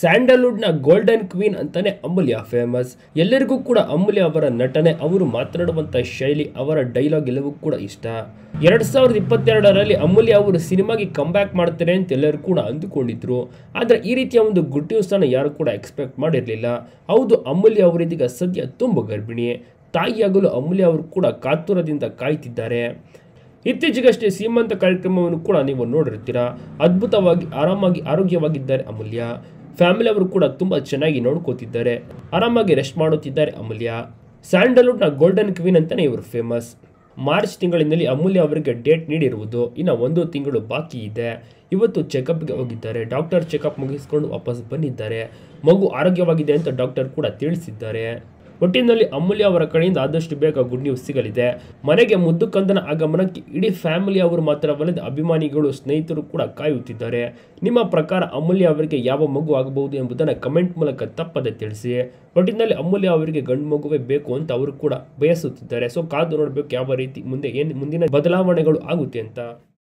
ಸ್ಯಾಂಡಲ್ವುಡ್ನ golden queen ಅಂತಾನೆ ಅಮೂಲ್ಯ famous ಎಲ್ಲರಿಗೂ ಕೂಡ ಅಮೂಲ್ಯ ಅವರ ನಟನೆ ಅವರು ಮಾತನಾಡುವಂಥ ಶೈಲಿ ಅವರ ಡೈಲಾಗ್ ಎಲ್ಲವೂ ಕೂಡ ಇಷ್ಟ ಎರಡ್ ಸಾವಿರದ ಇಪ್ಪತ್ತೆರಡರಲ್ಲಿ ಅಮೂಲ್ಯ ಅವರು ಸಿನಿಮಾಗೆ ಕಂಬ್ಯಾಕ್ ಮಾಡ್ತಾರೆ ಅಂತ ಎಲ್ಲರೂ ಕೂಡ ಅಂದುಕೊಂಡಿದ್ರು ಆದರೆ ಈ ರೀತಿಯ ಒಂದು ಗುಡ್ ನ್ಯೂಸ್ ಅನ್ನು ಯಾರು ಕೂಡ ಎಕ್ಸ್ಪೆಕ್ಟ್ ಮಾಡಿರಲಿಲ್ಲ ಹೌದು ಅಮೂಲ್ಯ ಅವರಿದೀಗ ಸದ್ಯ ತುಂಬ ಗರ್ಭಿಣಿ ತಾಯಿಯಾಗಲು ಅಮೂಲ್ಯ ಅವರು ಕೂಡ ಕಾತುರದಿಂದ ಕಾಯ್ತಿದ್ದಾರೆ ಇತ್ತೀಚೆಗಷ್ಟೇ ಸೀಮಂತ ಕಾರ್ಯಕ್ರಮವನ್ನು ಕೂಡ ನೀವು ನೋಡಿರ್ತೀರಾ ಅದ್ಭುತವಾಗಿ ಆರಾಮಾಗಿ ಆರೋಗ್ಯವಾಗಿದ್ದಾರೆ ಅಮೂಲ್ಯ ಫ್ಯಾಮಿಲಿ ಅವರು ಕೂಡ ತುಂಬ ಚೆನ್ನಾಗಿ ನೋಡ್ಕೋತಿದ್ದಾರೆ ಆರಾಮಾಗಿ ರೆಸ್ಟ್ ಮಾಡುತ್ತಿದ್ದಾರೆ ಅಮೂಲ್ಯ ಸ್ಯಾಂಡಲ್ವುಡ್ನ ಗೋಲ್ಡನ್ ಕ್ವೀನ್ ಅಂತಾನೆ ಇವರು ಫೇಮಸ್ ಮಾರ್ಚ್ ತಿಂಗಳಿನಲ್ಲಿ ಅಮೂಲ್ಯ ಅವರಿಗೆ ಡೇಟ್ ನೀಡಿರುವುದು ಇನ್ನು ಒಂದು ತಿಂಗಳು ಬಾಕಿ ಇದೆ ಇವತ್ತು ಚೆಕಪ್ಗೆ ಹೋಗಿದ್ದಾರೆ ಡಾಕ್ಟರ್ ಚೆಕಪ್ ಮುಗಿಸ್ಕೊಂಡು ವಾಪಸ್ ಬಂದಿದ್ದಾರೆ ಮಗು ಆರೋಗ್ಯವಾಗಿದೆ ಅಂತ ಡಾಕ್ಟರ್ ಕೂಡ ತಿಳಿಸಿದ್ದಾರೆ ಒಟ್ಟಿನಲ್ಲಿ ಅಮೂಲ್ಯ ಅವರ ಕಡೆಯಿಂದ ಆದಷ್ಟು ಬೇಗ ಗುಡ್ ನ್ಯೂಸ್ ಸಿಗಲಿದೆ ಮನೆಗೆ ಮುದ್ದು ಕಂದನ ಆಗಮನಕ್ಕೆ ಇಡೀ ಫ್ಯಾಮಿಲಿ ಅವರು ಮಾತ್ರವಲ್ಲದೆ ಅಭಿಮಾನಿಗಳು ಸ್ನೇಹಿತರು ಕೂಡ ಕಾಯುತ್ತಿದ್ದಾರೆ ನಿಮ್ಮ ಪ್ರಕಾರ ಅಮೂಲ್ಯ ಅವರಿಗೆ ಯಾವ ಮಗು ಆಗಬಹುದು ಎಂಬುದನ್ನು ಕಮೆಂಟ್ ಮೂಲಕ ತಪ್ಪದೆ ತಿಳಿಸಿ ಒಟ್ಟಿನಲ್ಲಿ ಅಮೂಲ್ಯ ಅವರಿಗೆ ಗಂಡು ಮಗುವೇ ಬೇಕು ಅಂತ ಅವರು ಕೂಡ ಬಯಸುತ್ತಿದ್ದಾರೆ ಸೊ ಕಾದು ನೋಡಬೇಕು ಯಾವ ರೀತಿ ಮುಂದೆ ಏನು ಮುಂದಿನ ಬದಲಾವಣೆಗಳು ಆಗುತ್ತೆ ಅಂತ